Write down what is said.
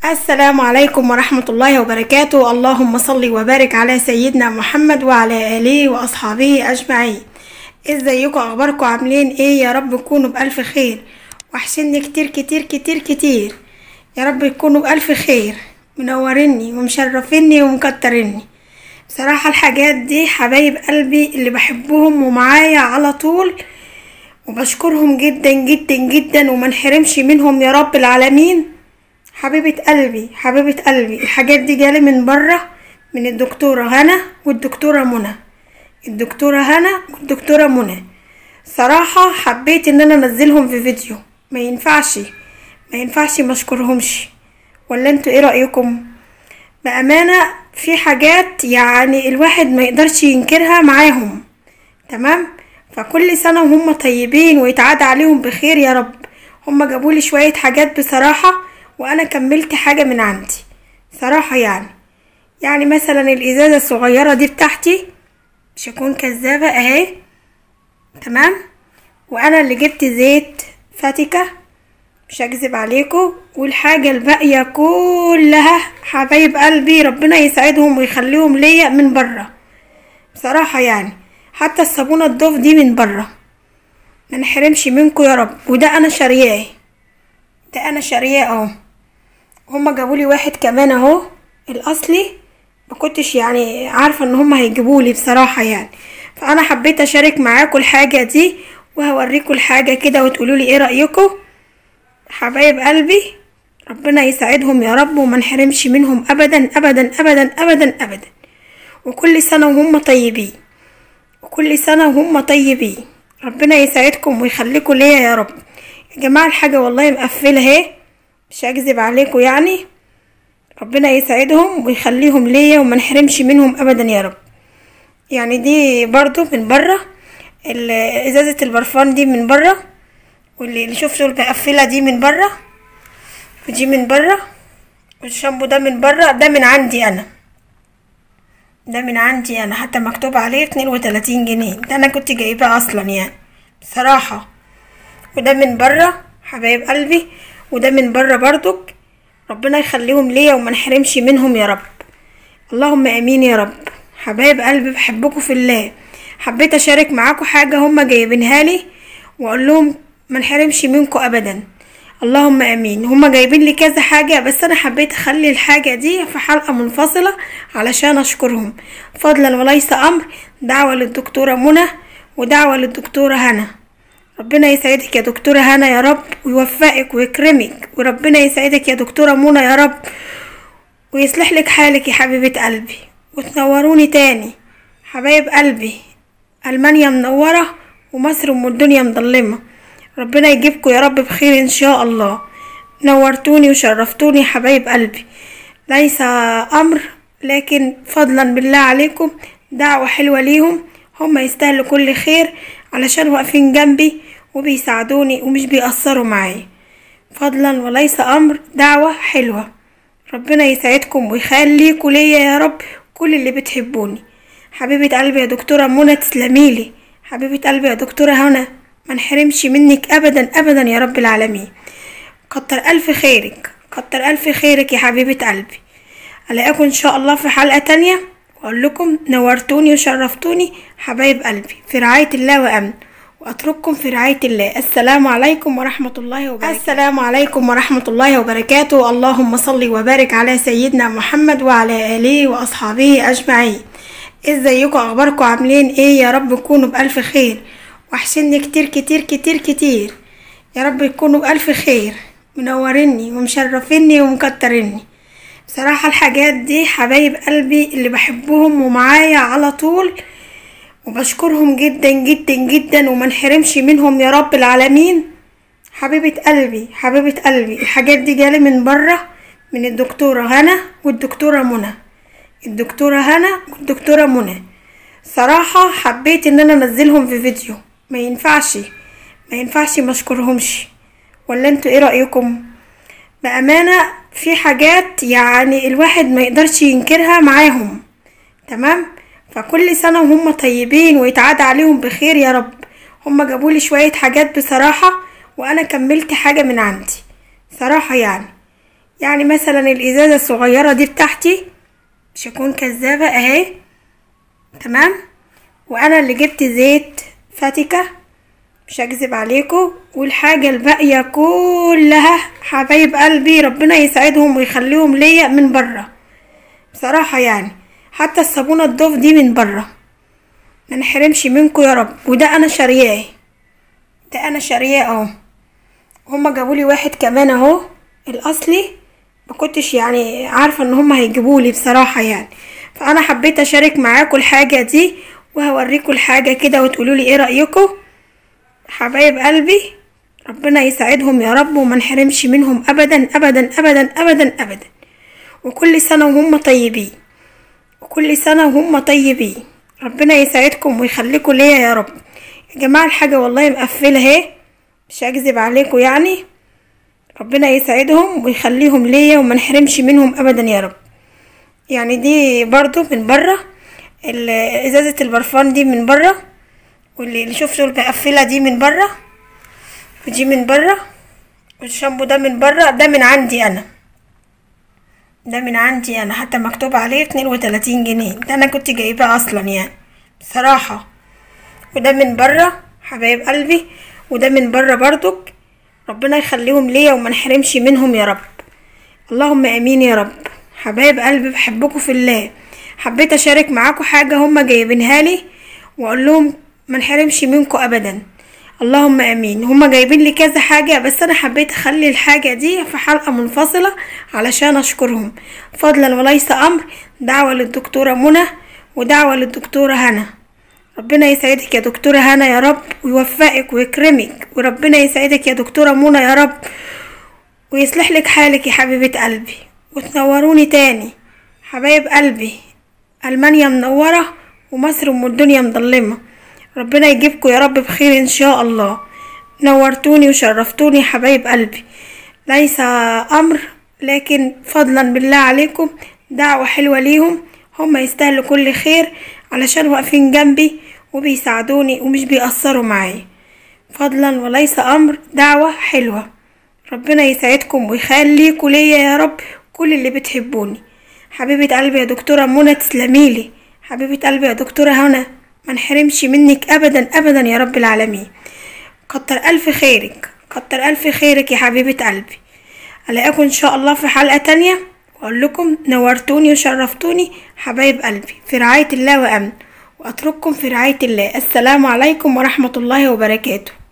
السلام عليكم ورحمة الله وبركاته اللهم صل وبارك على سيدنا محمد وعلى آله وأصحابه أجمعين ازيكم اخباركم عاملين ايه يا رب تكونوا بألف خير وحشني كتير كتير كتير كتير يا رب تكونوا بألف خير منوريني ومشرفيني ومكتريني بصراحة الحاجات دي حبايب قلبي اللي بحبهم ومعايا على طول وبشكرهم جدا جدا جدا ومنحرمش منهم يا رب العالمين حبيبة قلبي حبيبة قلبي الحاجات دي جالي من بره من الدكتورة هنا والدكتورة منى الدكتورة هنا والدكتورة منى صراحة حبيت ان انا انزلهم في فيديو ما ينفعش ما ينفعش ما اشكرهمش ولا انتوا ايه رأيكم بأمانة في حاجات يعني الواحد ما يقدرش ينكرها معاهم تمام فكل سنة وهم طيبين ويتعاد عليهم بخير يا رب هم جابولي شوية حاجات بصراحة وانا كملت حاجة من عندي صراحة يعني يعني مثلا الازازة الصغيرة دي بتاعتي مش هكون كذابة اهي تمام وانا اللي جبت زيت فاتكة مش هكذب عليكم والحاجة الباقية كلها حبايب قلبي ربنا يسعدهم ويخليهم ليا من بره بصراحة يعني حتى الصابونة الضوف دي من بره ما نحرمش منكم يا رب وده انا شارياه ده انا شارياه اهو هما جابولي واحد كمان اهو الاصلي ما كنتش يعني عارفه ان هما هيجيبولي بصراحه يعني فانا حبيت اشارك معاكم الحاجه دي وهوريكم الحاجه كده وتقولوا لي ايه رايكم حبايب قلبي ربنا يساعدهم يا رب وما نحرمش منهم ابدا ابدا ابدا ابدا ابدا وكل سنه وهم طيبين وكل سنه وهم طيبين ربنا يساعدكم ويخليكم ليا يا رب يا جماعه الحاجه والله مقفله اهي مش هكذب عليكم يعني ربنا يسعدهم ويخليهم ليا وما نحرمش منهم ابدا يا رب يعني دي برضو من بره ال- ازازه البرفان دي من بره واللي اللي شفتوا المقفله دي من بره ودي من بره والشامبو ده من بره ده من عندي انا ده من عندي انا حتى مكتوب عليه اتنين وتلاتين جنيه ده انا كنت جايباه اصلا يعني بصراحه وده من بره حبايب قلبي وده من بره برضك ربنا يخليهم ليا وما نحرمش منهم يا رب اللهم امين يا رب حبايب قلبي بحبكم في الله حبيت اشارك معاكم حاجه هما جايبينها لي واقول لهم ما نحرمش منكم ابدا اللهم امين هما جايبين لي كذا حاجه بس انا حبيت اخلي الحاجه دي في حلقه منفصله علشان اشكرهم فضلا وليس امر دعوه للدكتوره منى ودعوه للدكتوره هنا ربنا يسعدك يا دكتورة هنا يا رب ويوفقك ويكرمك وربنا يسعدك يا دكتورة منى يا رب ويصلح لك حالك يا حبيبة قلبي وتنوروني تاني حبايب قلبي ألمانيا منورة ومصر ام الدنيا مظلمة ربنا يجيبكم يا رب بخير ان شاء الله نورتوني وشرفتوني يا حبايب قلبي ليس امر لكن فضلا بالله عليكم دعوة حلوة ليهم هم يستاهلوا كل خير علشان واقفين جنبي وبيساعدوني ومش بيأثروا معايا فضلا وليس امر دعوة حلوة ربنا يسعدكم ويخليكوا ليا يا رب كل اللي بتحبوني حبيبة قلبي يا دكتورة منى تسلميلي حبيبة قلبي يا دكتورة هنا ما نحرمش منك ابدا ابدا يا رب العالمين كتر الف خيرك كتر الف خيرك يا حبيبة قلبي الاقيكم ان شاء الله في حلقة تانية واقول لكم نورتوني وشرفتوني حبايب قلبي في رعاية الله وامن واترككم في رعاية الله السلام عليكم ورحمة الله وبركاته السلام عليكم ورحمة الله وبركاته اللهم صل وبارك على سيدنا محمد وعلى آله وأصحابه أجمعين ازيكم اخباركم عاملين ايه يا رب تكونوا بألف خير وحشني كتير كتير كتير كتير يا رب تكونوا بألف خير منوريني ومشرفيني ومكتريني بصراحة الحاجات دي حبايب قلبي اللي بحبهم ومعايا على طول وبشكرهم جدا جدا جدا وما نحرمش منهم يا رب العالمين حبيبة قلبي حبيبة قلبي الحاجات دي جالي من بره من الدكتورة هنا والدكتورة منى الدكتورة هنا والدكتورة منى صراحة حبيت ان انا انزلهم في فيديو ما ينفعش ما ينفعش ما اشكرهمش ولا انتوا ايه رأيكم بأمانة في حاجات يعني الواحد ما يقدرش ينكرها معاهم تمام فكل سنة وهم طيبين ويتعاد عليهم بخير يا رب هم جابولي شوية حاجات بصراحة وانا كملت حاجة من عندي صراحة يعني يعني مثلا الازازة الصغيرة دي بتاعتي مش هكون كذابة اهي تمام وانا اللي جبت زيت فاتكة مش هكذب عليكم والحاجة الباقية كلها حبايب قلبي ربنا يسعدهم ويخليهم ليا من بره بصراحة يعني حتى الصابونة الضوف دي من بره ما نحرمش منكم يا رب وده انا شارياه ده انا شارياه اهو هما جابولي واحد كمان اهو الاصلي ما كنتش يعني عارفه ان هما هيجيبولي بصراحه يعني فانا حبيت اشارك معاكم الحاجه دي وهوريكم الحاجه كده وتقولوا لي ايه رايكم حبايب قلبي ربنا يساعدهم يا رب وما نحرمش منهم ابدا ابدا ابدا ابدا ابدا وكل سنه وهم طيبين وكل سنه وهم طيبين ربنا يساعدكم ويخليكم ليا يا رب يا جماعه الحاجه والله مقفله اهي مش هكذب عليكم يعني ربنا يسعدهم ويخليهم ليا وما نحرمش منهم ابدا يا رب يعني دي برضو من بره ال- ازازه البرفان دي من بره واللي اللي شفتوا المقفله دي من بره ودي من بره والشامبو ده من بره ده من عندي انا ده من عندي انا حتى مكتوب عليه اتنين وتلاتين جنيه ده انا كنت جايباه اصلا يعني بصراحه وده من بره حبايب قلبي وده من بره برضك ربنا يخليهم ليا وما نحرمش منهم يا رب اللهم امين يا رب حبايب قلبي بحبكم في الله حبيت اشارك معاكم حاجه هما جايبينها لي واقول لهم ما نحرمش منكم ابدا اللهم امين هما جايبين لي كذا حاجه بس انا حبيت اخلي الحاجه دي في حلقه منفصله علشان اشكرهم فضلا وليس امر دعوه للدكتوره منى ودعوه للدكتوره هنا ربنا يسعدك يا دكتورة هنا يا رب ويوفقك ويكرمك وربنا يسعدك يا دكتورة منى يا رب ويصلح لك حالك يا حبيبة قلبي وتنوروني تاني حبايب قلبي ألمانيا منورة ومصر ام الدنيا مظلمة ربنا يجيبكم يا رب بخير ان شاء الله نورتوني وشرفتوني يا حبايب قلبي ليس امر لكن فضلا بالله عليكم دعوة حلوة ليهم هم يستاهلوا كل خير علشان واقفين جنبي وبيساعدوني ومش بيأثروا معايا فضلا وليس امر دعوة حلوة ربنا يسعدكم ويخليكوا ليا يا رب كل اللي بتحبوني حبيبة قلبي يا دكتورة منى تسلميلي حبيبة قلبي يا دكتورة هنا ما نحرمش منك ابدا ابدا يا رب العالمين كتر الف خيرك كتر الف خيرك يا حبيبة قلبي الاقيكم ان شاء الله في حلقة تانية واقول لكم نورتوني وشرفتوني حبايب قلبي في رعاية الله وامن واترككم في رعاية الله السلام عليكم ورحمة الله وبركاته